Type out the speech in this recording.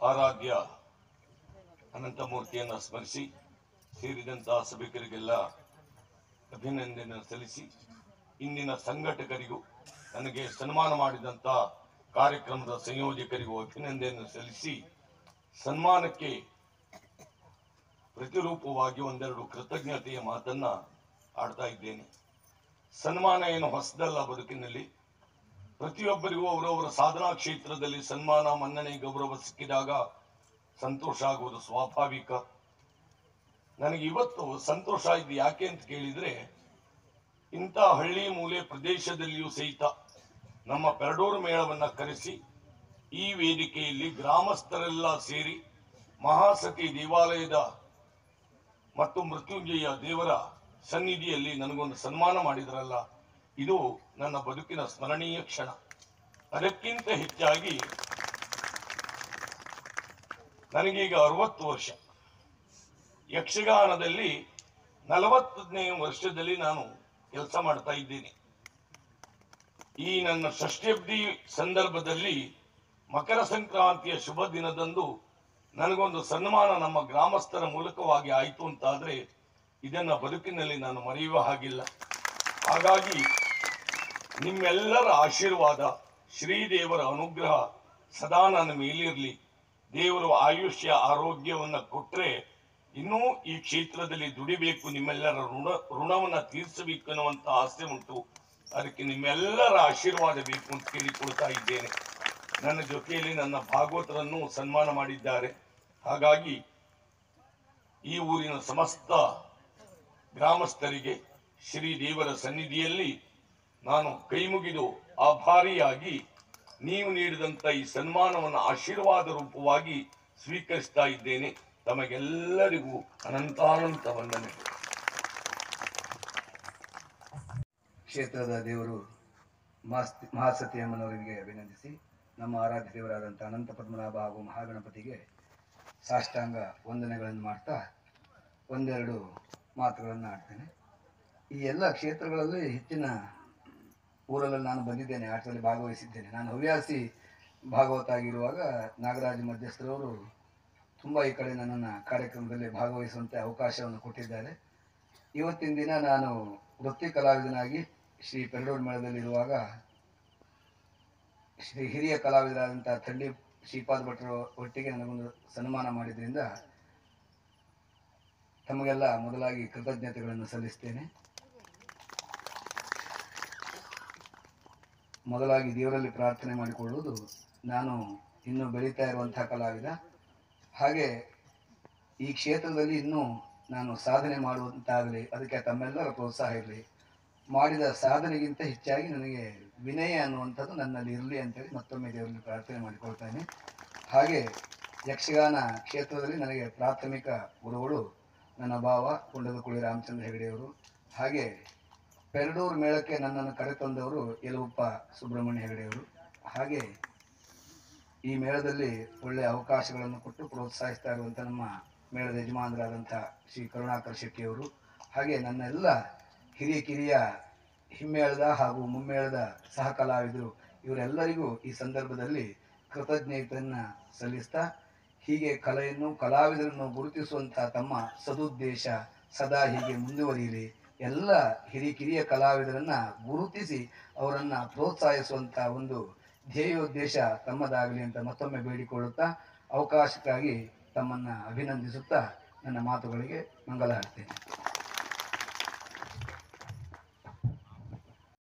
ಆರಾಧ್ಯ ಅನಂತಮೂರ್ತಿಯನ್ನು ಸ್ಮರಿಸಿ ಸೇರಿದಂತಹ ಸಭಿಕರಿಗೆಲ್ಲ ಅಭಿನಂದನೆ ಸಲ್ಲಿಸಿ ಇಂದಿನ ಸಂಘಟಕರಿಗೂ ನನಗೆ ಸನ್ಮಾನ ಮಾಡಿದಂತ ಕಾರ್ಯಕ್ರಮದ ಸಂಯೋಜಕರಿಗೂ ಅಭಿನಂದನೆ ಸಲ್ಲಿಸಿ ಸನ್ಮಾನಕ್ಕೆ ಪ್ರತಿರೂಪವಾಗಿ ಒಂದೆರಡು ಕೃತಜ್ಞತೆಯ ಮಾತನ್ನ ಆಡ್ತಾ ಇದ್ದೇನೆ ಸನ್ಮಾನ ಏನು ಹೊಸದಲ್ಲ ಬದುಕಿನಲ್ಲಿ ಪ್ರತಿಯೊಬ್ಬರಿಗೂ ಅವರವರ ಸಾಧನಾ ಕ್ಷೇತ್ರದಲ್ಲಿ ಸನ್ಮಾನ ಮನ್ನಣೆ ಗೌರವ ಸಿಕ್ಕಿದಾಗ ಸಂತೋಷ ಆಗುವುದು ಸ್ವಾಭಾವಿಕ ನನಗೆ ಇವತ್ತು ಸಂತೋಷ ಇದು ಯಾಕೆ ಅಂತ ಕೇಳಿದ್ರೆ ಇಂಥ ಹಳ್ಳಿ ಮೂಲೆ ಪ್ರದೇಶದಲ್ಲಿಯೂ ಸಹಿತ ನಮ್ಮ ಪೆರಡೂರು ಮೇಳವನ್ನ ಕರೆಸಿ ಈ ವೇದಿಕೆಯಲ್ಲಿ ಗ್ರಾಮಸ್ಥರೆಲ್ಲ ಸೇರಿ ಮಹಾಸತಿ ದೇವಾಲಯದ ಮತ್ತು ಮೃತ್ಯುಂಜಯ ದೇವರ ಸನ್ನಿಧಿಯಲ್ಲಿ ನನಗೊಂದು ಸನ್ಮಾನ ಮಾಡಿದ್ರಲ್ಲ ಇದು ನನ್ನ ಬದುಕಿನ ಸ್ಮರಣೀಯ ಕ್ಷಣ ಅದಕ್ಕಿಂತ ಹೆಚ್ಚಾಗಿ ನನಗೀಗ ಅರವತ್ತು ವರ್ಷ ಯಕ್ಷಗಾನದಲ್ಲಿ ನಲವತ್ತನೇ ವರ್ಷದಲ್ಲಿ ನಾನು ಕೆಲಸ ಮಾಡ್ತಾ ಇದ್ದೀನಿ ಈ ನನ್ನ ಷಷ್ಠ್ಯಬ್ದಿ ಸಂದರ್ಭದಲ್ಲಿ ಮಕರ ಸಂಕ್ರಾಂತಿಯ ಶುಭ ದಿನದಂದು ನನಗೊಂದು ಸನ್ಮಾನ ನಮ್ಮ ಗ್ರಾಮಸ್ಥರ ಮೂಲಕವಾಗಿ ಆಯಿತು ಅಂತಾದ್ರೆ ಇದನ್ನ ಬದುಕಿನಲ್ಲಿ ನಾನು ಮರೆಯುವ ಹಾಗಿಲ್ಲ ಹಾಗಾಗಿ ನಿಮ್ಮೆಲ್ಲರ ಆಶೀರ್ವಾದ ಶ್ರೀದೇವರ ಅನುಗ್ರಹ ಸದಾ ನನ್ನ ಮೇಲಿರಲಿ ದೇವರು ಆಯುಷ್ಯ ಆರೋಗ್ಯವನ್ನ ಕೊಟ್ರೆ ಇನ್ನೂ ಈ ಕ್ಷೇತ್ರದಲ್ಲಿ ದುಡಿಬೇಕು ನಿಮ್ಮೆಲ್ಲರ ಋಣ ಋಣವನ್ನ ತೀರಿಸಬೇಕು ಅನ್ನುವಂತ ಆಸೆ ಉಂಟು ಅದಕ್ಕೆ ನಿಮ್ಮೆಲ್ಲರ ಆಶೀರ್ವಾದ ಬೇಕು ಅಂತ ಕೇಳಿಕೊಳ್ತಾ ಇದ್ದೇನೆ ನನ್ನ ಜೊತೆಯಲ್ಲಿ ನನ್ನ ಭಾಗವತರನ್ನು ಸನ್ಮಾನ ಮಾಡಿದ್ದಾರೆ ಹಾಗಾಗಿ ಈ ಊರಿನ ಸಮಸ್ತ ಗ್ರಾಮಸ್ಥರಿಗೆ ಶ್ರೀ ದೇವರ ಸನ್ನಿಧಿಯಲ್ಲಿ ನಾನು ಕೈ ಮುಗಿದು ಆಭಾರಿಯಾಗಿ ನೀವು ನೀಡಿದಂತ ಈ ಸನ್ಮಾನವನ್ನು ಆಶೀರ್ವಾದ ರೂಪವಾಗಿ ಸ್ವೀಕರಿಸ್ತಾ ಇದ್ದೇನೆ ತಮಗೆಲ್ಲರಿಗೂ ಅನಂತಾನಂತ ವಂದನೆ ಕ್ಷೇತ್ರದ ದೇವರು ಮಾಸ್ತಿ ಮಹಾಸತಿ ಅಮ್ಮನವರಿಗೆ ಅಭಿನಂದಿಸಿ ನಮ್ಮ ಆರಾಧ್ಯ ದೇವರಾದಂಥ ಅನಂತ ಪದ್ಮನಾಭ ಹಾಗೂ ಮಹಾಗಣಪತಿಗೆ ಸಾಷ್ಟಾಂಗ ವಂದನೆಗಳನ್ನು ಮಾಡ್ತಾ ಒಂದೆರಡು ಮಾತುಗಳನ್ನು ಆಡ್ತೇನೆ ಈ ಎಲ್ಲ ಕ್ಷೇತ್ರಗಳಲ್ಲಿ ಹೆಚ್ಚಿನ ಊರಲ್ಲಿ ನಾನು ಬಂದಿದ್ದೇನೆ ಆಟದಲ್ಲಿ ಭಾಗವಹಿಸಿದ್ದೇನೆ ನಾನು ಹವ್ಯಾಸಿ ಭಾಗವತ ಆಗಿರುವಾಗ ನಾಗರಾಜ ಮಧ್ಯಸ್ಥರವರು ತುಂಬ ಈ ಕಡೆ ನನ್ನನ್ನು ಕಾರ್ಯಕ್ರಮದಲ್ಲಿ ಭಾಗವಹಿಸುವಂತೆ ಅವಕಾಶವನ್ನು ಕೊಟ್ಟಿದ್ದಾರೆ ಇವತ್ತಿನ ದಿನ ನಾನು ವೃತ್ತಿ ಕಲಾವಿದನಾಗಿ ಶ್ರೀ ಪೆರಡೂರು ಮೇಳದಲ್ಲಿರುವಾಗ ಶ್ರೀ ಹಿರಿಯ ಕಲಾವಿದರಾದಂಥ ಥಂಡಿ ಶ್ರೀಪಾದ್ ಭಟ್ರ ಒಟ್ಟಿಗೆ ನನಗೊಂದು ಸನ್ಮಾನ ಮಾಡಿದ್ರಿಂದ ತಮಗೆಲ್ಲ ಮೊದಲಾಗಿ ಕೃತಜ್ಞತೆಗಳನ್ನು ಸಲ್ಲಿಸ್ತೇನೆ ಮೊದಲಾಗಿ ದೇವರಲ್ಲಿ ಪ್ರಾರ್ಥನೆ ಮಾಡಿಕೊಳ್ಳುವುದು ನಾನು ಇನ್ನೂ ಬೆಳೀತಾ ಇರುವಂತಹ ಕಲಾವಿದ ಹಾಗೆ ಈ ಕ್ಷೇತ್ರದಲ್ಲಿ ಇನ್ನೂ ನಾನು ಸಾಧನೆ ಮಾಡುವಂತಾಗಲಿ ಅದಕ್ಕೆ ತಮ್ಮೆಲ್ಲರ ಪ್ರೋತ್ಸಾಹ ಇರಲಿ ಮಾಡಿದ ಸಾಧನೆಗಿಂತ ಹೆಚ್ಚಾಗಿ ನನಗೆ ವಿನಯ ಅನ್ನುವಂಥದ್ದು ನನ್ನಲ್ಲಿ ಇರಲಿ ಅಂತೇಳಿ ಮತ್ತೊಮ್ಮೆ ದೇವರಲ್ಲಿ ಪ್ರಾರ್ಥನೆ ಮಾಡಿಕೊಳ್ತೇನೆ ಹಾಗೆ ಯಕ್ಷಗಾನ ಕ್ಷೇತ್ರದಲ್ಲಿ ನನಗೆ ಪ್ರಾಥಮಿಕ ಗುರುಗಳು ನನ್ನ ಭಾವ ಕುಂಡದಕುಳಿ ರಾಮಚಂದ್ರ ಹೆಗಡೆಯವರು ಹಾಗೆ ಪೆರಡೂರು ಮೇಳಕ್ಕೆ ನನ್ನನ್ನು ಕರೆತಂದವರು ಯಲುವಪ್ಪ ಸುಬ್ರಹ್ಮಣ್ಯ ಹೆಗಡೆಯವರು ಹಾಗೆ ಈ ಮೇಳದಲ್ಲಿ ಒಳ್ಳೆಯ ಅವಕಾಶಗಳನ್ನು ಕೊಟ್ಟು ಪ್ರೋತ್ಸಾಹಿಸ್ತಾ ಇರುವಂಥ ನಮ್ಮ ಮೇಳದ ಯಜಮಾನರಾದಂಥ ಶ್ರೀ ಕರುಣಾಕರ್ ಶೆಟ್ಟಿಯವರು ಹಾಗೆ ನನ್ನ ಎಲ್ಲ ಹಿರಿಯ ಕಿರಿಯ ಹಿಮ್ಮೇಳದ ಹಾಗೂ ಮುಮ್ಮೇಳದ ಸಹ ಕಲಾವಿದರು ಇವರೆಲ್ಲರಿಗೂ ಈ ಸಂದರ್ಭದಲ್ಲಿ ಕೃತಜ್ಞತೆಯನ್ನು ಸಲ್ಲಿಸ್ತಾ ಹೀಗೆ ಕಲೆಯನ್ನು ಕಲಾವಿದರನ್ನು ಗುರುತಿಸುವಂಥ ತಮ್ಮ ಸದುದ್ದೇಶ ಸದಾ ಹೀಗೆ ಮುಂದುವರಿಯಲಿ ಎಲ್ಲ ಹಿರಿಯ ಕಿರಿಯ ಕಲಾವಿದರನ್ನ ಗುರುತಿಸಿ ಅವರನ್ನ ಪ್ರೋತ್ಸಾಹಿಸುವಂತ ಒಂದು ಧ್ಯೇಯೋದ್ದೇಶ ತಮ್ಮದಾಗಲಿ ಅಂತ ಮತ್ತೊಮ್ಮೆ ಬೇಡಿಕೊಳ್ಳುತ್ತಾ ಅವಕಾಶಕ್ಕಾಗಿ ತಮ್ಮನ್ನ ಅಭಿನಂದಿಸುತ್ತಾ ನನ್ನ ಮಾತುಗಳಿಗೆ ಮಂಗಲ ಹಾಡ್ತೇನೆ